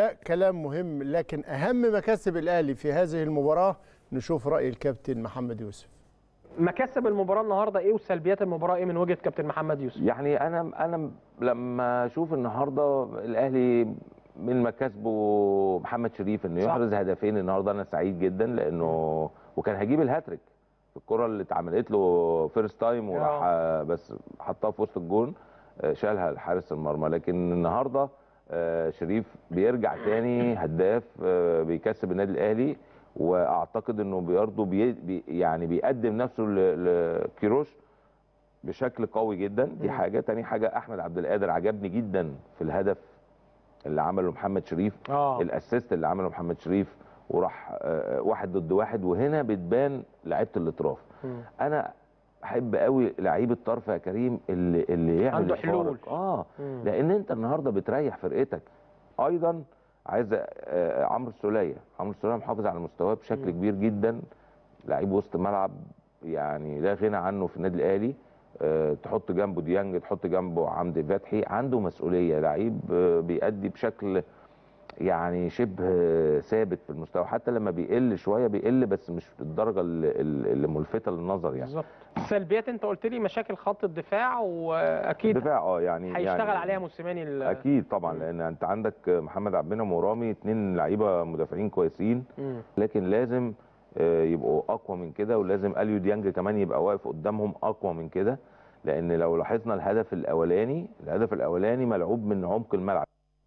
كلام مهم لكن اهم مكاسب الاهلي في هذه المباراه نشوف راي الكابتن محمد يوسف مكاسب المباراه النهارده ايه وسلبيات المباراه ايه من وجهه كابتن محمد يوسف يعني انا انا لما اشوف النهارده الاهلي من مكاسبه محمد شريف انه صح. يحرز هدفين النهارده انا سعيد جدا لانه وكان هيجيب الهاتريك الكره اللي اتعملت له فيرست تايم وراح آه، بس حطها في وسط الجون آه، شالها لحارس المرمى لكن النهارده آه، شريف بيرجع تاني هداف آه، بيكسب النادي الاهلي واعتقد انه برضه بي بي يعني بيقدم نفسه ل- لكيروش بشكل قوي جدا دي مم. حاجه تاني حاجه احمد عبد القادر عجبني جدا في الهدف اللي عمله محمد شريف اه الاسيست اللي عمله محمد شريف وراح آه، واحد ضد واحد وهنا بتبان لعيبه الاطراف مم. انا احب قوي لعيب الطرف يا كريم اللي اللي يعمل عنده الفارق. حلول. اه مم. لان انت النهارده بتريح فرقتك ايضا عايز آه، عمرو السوليه عمرو السوليه محافظ على مستواه بشكل مم. كبير جدا لعيب وسط ملعب يعني لا غنى عنه في النادي الاهلي آه، تحط جنبه ديانج تحط جنبه حمدي فتحي عنده مسؤوليه لعيب آه، بيأدي بشكل يعني شبه ثابت في المستوى حتى لما بيقل شويه بيقل بس مش بالدرجه اللي, اللي ملفته للنظر يعني بالظبط السلبيات انت قلت لي مشاكل خط الدفاع واكيد دفاع اه يعني هيشتغل يعني عليها موسيماني ال- اكيد طبعا مم. لان انت عندك محمد عبد المنعم ورامي اتنين لعيبه مدافعين كويسين مم. لكن لازم آه، يبقوا اقوى من كده ولازم اليو ديانج كمان يبقى واقف قدامهم اقوى من كده لان لو لاحظنا الهدف الاولاني الهدف الاولاني ملعوب من عمق الملعب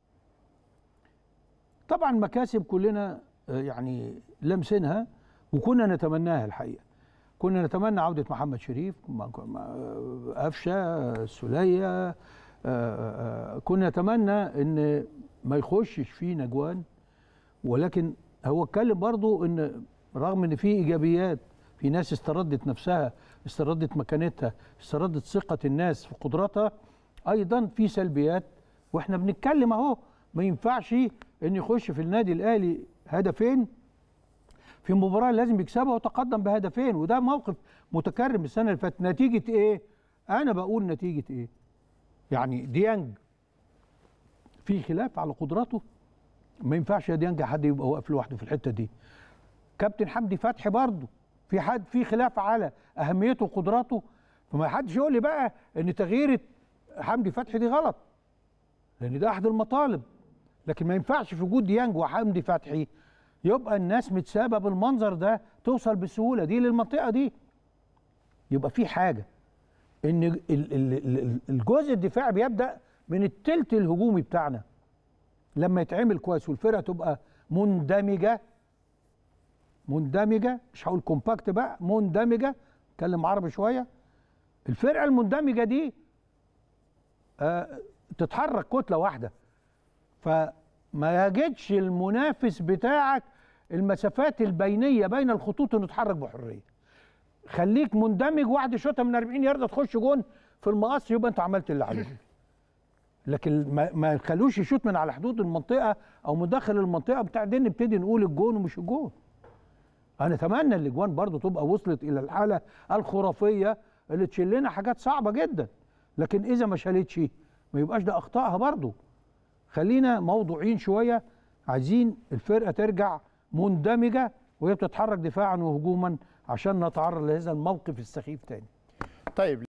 طبعا مكاسب كلنا آه، يعني لمسينها وكنا نتمناها الحقيقه كنا نتمنى عوده محمد شريف ما- ما- آه، قفشه آه، السوليه آه، آه، كنا نتمنى ان ما يخشش فينا اجوان ولكن هو اتكلم برضو ان رغم ان في ايجابيات في ناس استردت نفسها استردت مكانتها استردت ثقه الناس في قدراتها ايضا في سلبيات واحنا بنتكلم اهو ما ينفعش ان يخش في النادي الاهلي هدفين في مباراه لازم يكسبها وتقدم بهدفين وده موقف متكرر من السنه اللي فاتت نتيجه ايه انا بقول نتيجه ايه يعني ديانج في خلاف على قدراته ما ينفعش يا ديانج حد يبقى واقف لوحده في الحته دي كابتن حمدي فتحي برضه في حد في خلاف على اهميته وقدراته فما حدش يقول لي بقى ان تغيير حمدي فتحي دي غلط لان ده احد المطالب لكن ما ينفعش في وجود ديانج وحمدي فتحي يبقى الناس متسابه بالمنظر ده توصل بسهوله دي للمنطقه دي يبقى في حاجه ان ال- ال- ال- الجزء الدفاعي بيبدا من التلت الهجومي بتاعنا لما يتعمل كويس والفرقه تبقى مندمجه مندمجه مش هقول كومباكت بقى مندمجه اتكلم عربي شويه الفرقه المندمجه دي آه تتحرك كتله واحده فما يجدش المنافس بتاعك المسافات البينيه بين الخطوط انه يتحرك بحريه خليك مندمج واحد يشوطها من 40 يارده تخش جون في المقص يبقى انت عملت اللي عليك لكن ما ما يخلوش يشوط من على حدود المنطقه او من داخل المنطقه بعدين نبتدي نقول الجون ومش الجون انا اتمنى الاجوان برضو تبقى وصلت الى الحاله الخرافيه اللي تشيل لنا حاجات صعبه جدا لكن اذا ما شالتش ما يبقاش ده اخطائها برضو خلينا موضوعين شويه عايزين الفرقه ترجع مندمجه وهي بتتحرك دفاعا وهجوما عشان نتعرض لهذا الموقف السخيف تاني طيب